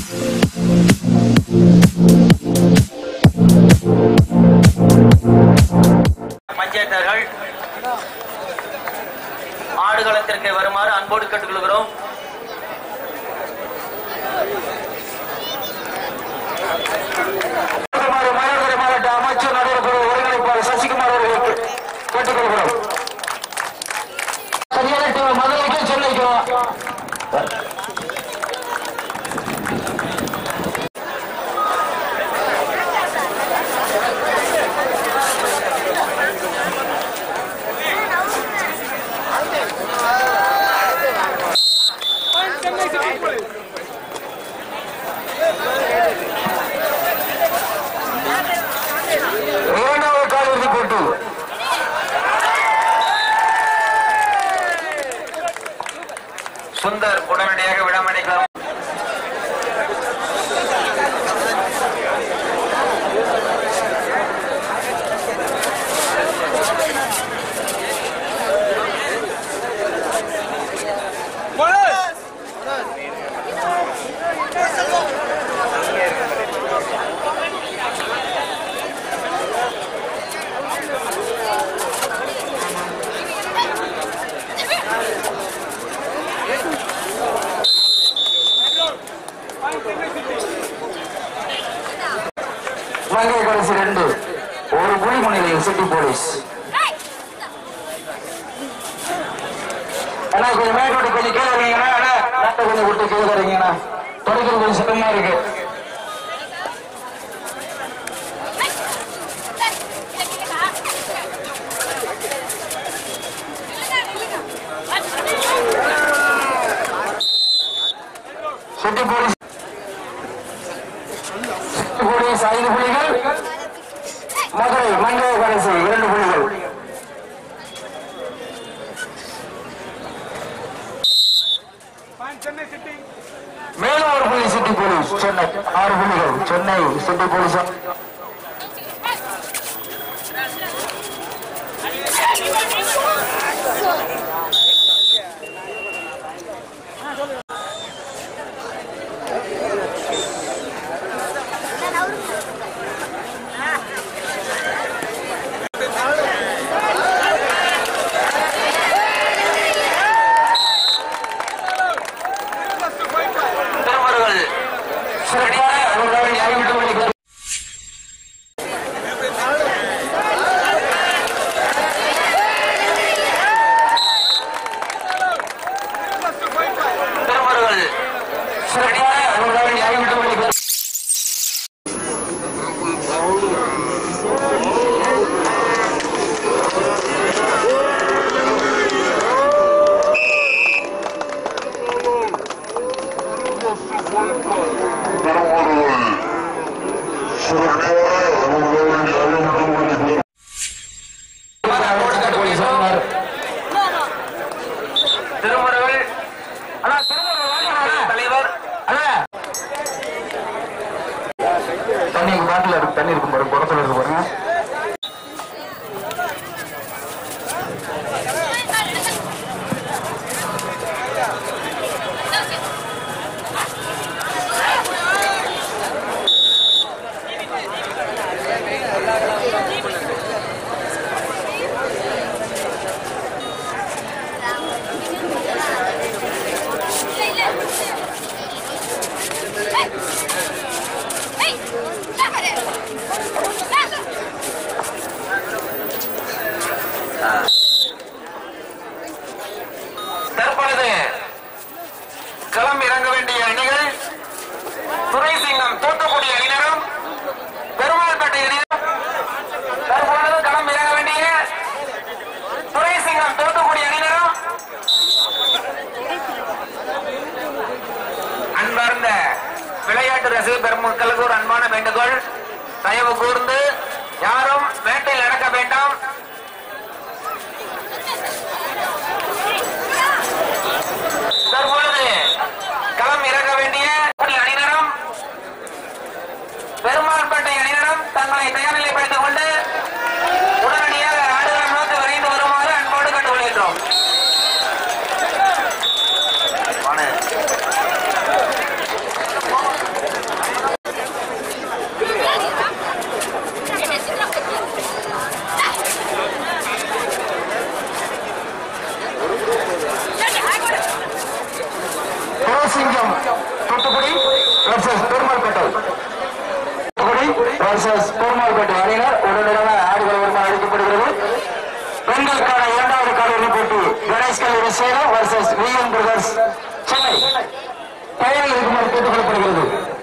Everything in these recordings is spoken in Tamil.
பஞ்சாயத்தர்கள் ஆடுகளத்திற்கு வருமாறு அன்போடு கேட்டுக்கொள்கிறோம் மயிலாடுதுறை மாவட்ட அமைச்சர் நடுவர்கள் ஒருங்கிணைப்பாளர் சசிகுமார் அவர்களுக்கு கேட்டுக்கொள்கிறோம் சரியான டீம் மதுரைக்கும் சென்னைக்கும் இரண்டாவது காலிறுதி போட்டி சுந்தர் உடனடியாக விடமணிக்கலாம் மங்கை கடைசி ரெண்டு ஒரு புலி முன்னிலையில் சிட்டி போலீஸ் அண்ணா கொஞ்சம் மேட்டோட கொஞ்சம் கீழே இருக்கீங்கண்ணா அண்ணா நாட்டை கொஞ்சம் விட்டு கீழே இருக்கீங்கண்ணா தொடக்கிறது கொஞ்சம் சிரமமா இருக்கு சிட்டி போலீஸ் சிட்டி போலீஸ் ஐந்து புலிகள் மதுரை மங்கை கடைசி இரண்டு புலிகள் மேலும் ஒரு புள்ளி சிட்டி போலீஸ் சென்னை ஆறு புள்ளிகள் சென்னை சிட்டி போலீஸ் திருமருகள் சிறப்பான அவர்கள் அறிவித்து வருகிறது. திருமருகள் சிறப்பான அவர்கள் அறிவித்து வருகிறது. போலீஸ் சொன்னார். திருமருகள் அண்ணா, திருமணம் வாங்க அண்ணா. தலைவர் அண்ணா. தண்ணி பாட்டில் இருக்கு தண்ணி இருக்கும் பாருங்க குடத்துல இருக்கு பாருங்க தற்பொழுது களம் இறங்க வேண்டிய அணிகள் துரைசிங்கம் தூத்துக்குடி அணியினரும் பெருமாள்பேட்டை அணியினரும் தற்பொழுது களம் இறங்க வேண்டிய துரைசிங்கம் தூத்துக்குடி அணியினரும் அன்பார்ந்த விளையாட்டு ரசிக பெருமக்களுக்கு ஒரு அன்பான வேண்டுகோள் தயவு கூர்ந்து யாரும் வேட்டையில் நடக்க வேண்டாம் தற்பொழுது களம் இறங்க வேண்டிய அணியினரும் பெருமாள்பேட்டை அணியினரும் தங்களை தயார்நிலைப்படுத்திக் கொண்டு உடனடியாக ஆடுகளம் நோக்கி விரைந்து வருமாறு அன்போடு கேட்டுக்கொள்கின்றோம் வாணு. வர்சஸ் விஎம் பிரதர்ஸ் சென்னை பயணில் இருக்குமாறு கேட்டுக் கொள்ளப்படுகிறது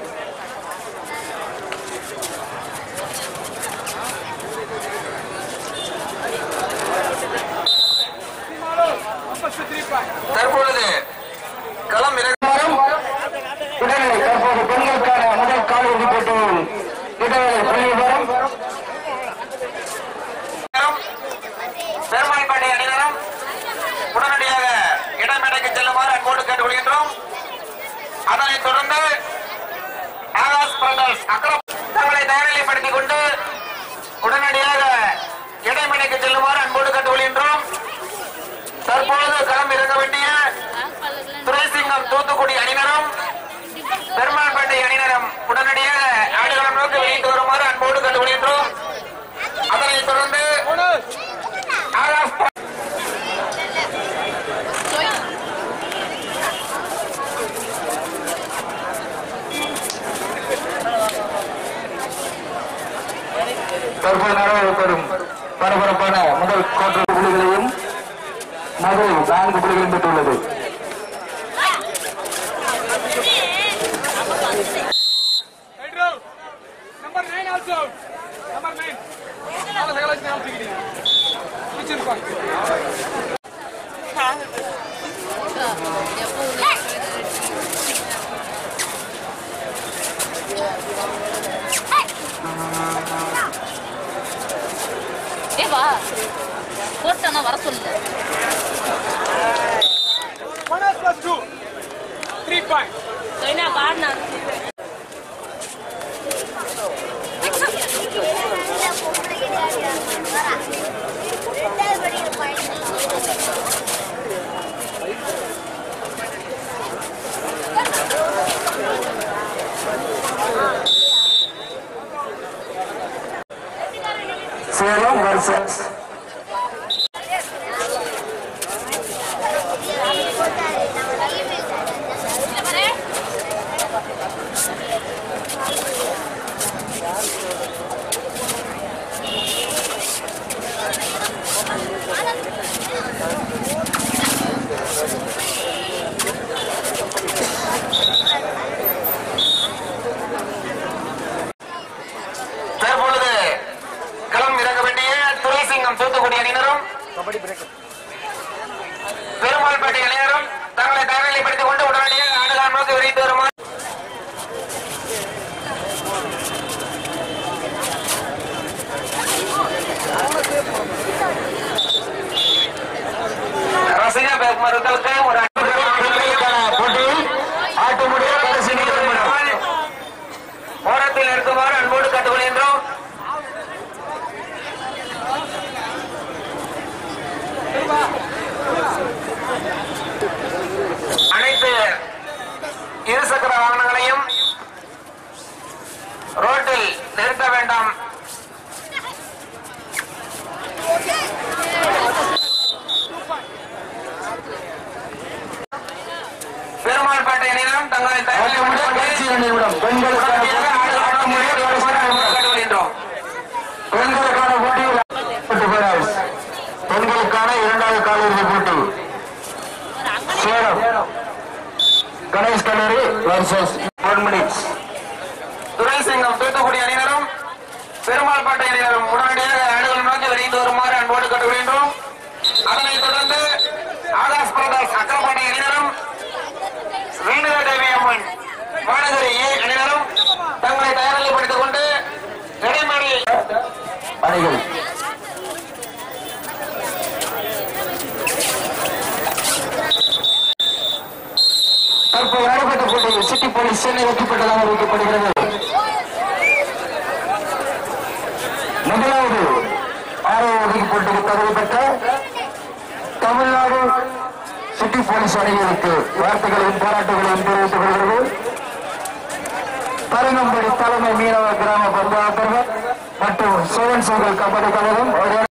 தற்பொழுது களம் இறங்கும் இடைநிலை தற்போது பெண்களுக்கான முதல் காலிறுதி போட்டியில் இடைநிலை புள்ளி விவரம் பெருமாள்பேட்டை அணியினரும் உடனடியாக இடமேடைக்கு செல்லுமாறு அன்போடு கேட்டுக்கொள்கின்றோம் அதனைத் தொடர்ந்து ஆகாஷ் பிரதர்ஸ் அக்ரம் தங்களை தயாரிலைப்படுத்திக் கொண்டு உடனடியாக இடைமேடைக்கு செல்லுமாறு அன்போடு கேட்டுக்கொள்கின்றோம் தற்பொழுது களம் இறங்க வேண்டிய துரைசிங்கம் தூத்துக்குடி அணியினரும் பெருமாள்பேட்டை அணியினரும் உடனடியாக ஆடுகளம் நோக்கி வெளியிட்டு வருமாறு அன்போடு கேட்டுக்கொள்கின்றோம் அதனைத் தொடர்ந்து ஆகாஷ் தற்போது நடைபெறும் பரபரப்பான முதல் கோட்டு புள்ளிகளையும் மதுரை நான்கு புள்ளிகளும் பெற்றுள்ளது Pedro, number nine also. Number nine. All the girls now taking it. Which is fine. ஏ வா போட்டானா வர சொல்லு One house plus two. Three point. என்ன பாடினா சேலம் வர்சஸ் தற்பொழுது களம் இறங்க வேண்டிய துரைசிங்கம் தூத்துக்குடி அணியினரும் பெருமாள்பேட்டை அணியினரும் தங்களை தயாரிலைப்படுத்திக் கொண்டு உடனடியாக ஆடுகளம் நோக்கி வெளியிட்டு வருமாறு ரசிக பெருமக்களுக்கு ஒரு பெண்களுக்கான போட்டியில் ஆட்டமுடைய கடைசி நிமிடம் ஓரத்தில் இருக்குமாறு அன்போடு கேட்டுக்கொள்கின்றோம் அனைத்து இருசக்கர வாகனங்களையும் ரோட்டில் நிறுத்த வேண்டாம் பெருமாள்பேட்டை அணியினரும் தங்களை ஆட்டமுடைய கடைசி நிமிடம் பெண்களுக்கான போட்டியில் ஆட்டமுடைய கடைசி நிமிடம் கேட்டுக்கொள்கின்றோம் பெண்களுக்கான போட்டியில் போட்டி போராஸ். பெண்களுக்கான இரண்டாவது காலிறுதி போட்டி சேலம் கணேஷ் கல்லூரி versus one minutes Duraisingam Thoothukudi அணியினரும் பெருமாள்பேட்டை அணியினரும் உடனடியாக அணிகள் நோக்கி வெளியிட்டு வருமாறு அன்போடு கேட்டுக்கொள்கின்றோம் அதனைத் தொடர்ந்து ஆகாஷ் பிரதாஸ் அக்கரப்பாட்டை அணியினரும் வேணுகா தேவி அம்மன் மாநகரி ஏ அணியினரும் தங்களை தயாரிப்படுத்திக் கொண்டு இடைமேடை அணிகள் தற்போது நடைபெற்ற போட்டியில் சிட்டி போலீஸ் சென்னை வெற்றி பெற்றதாக அறிவிக்கப்படுகிறது முதலாவது ஆறாவது போட்டிக்கு தகுதி பெற்ற தமிழ்நாடு சிட்டி போலீஸ் அணிகளுக்கு வார்த்தைகளையும் பாராட்டுகளையும் தெரிவித்துக் கொள்கிறது பரங்கம்படி தலைமை மீனவ கிராம பஞ்சாயத்து மற்றும் சோழன் சோழல் கபடி கழகம்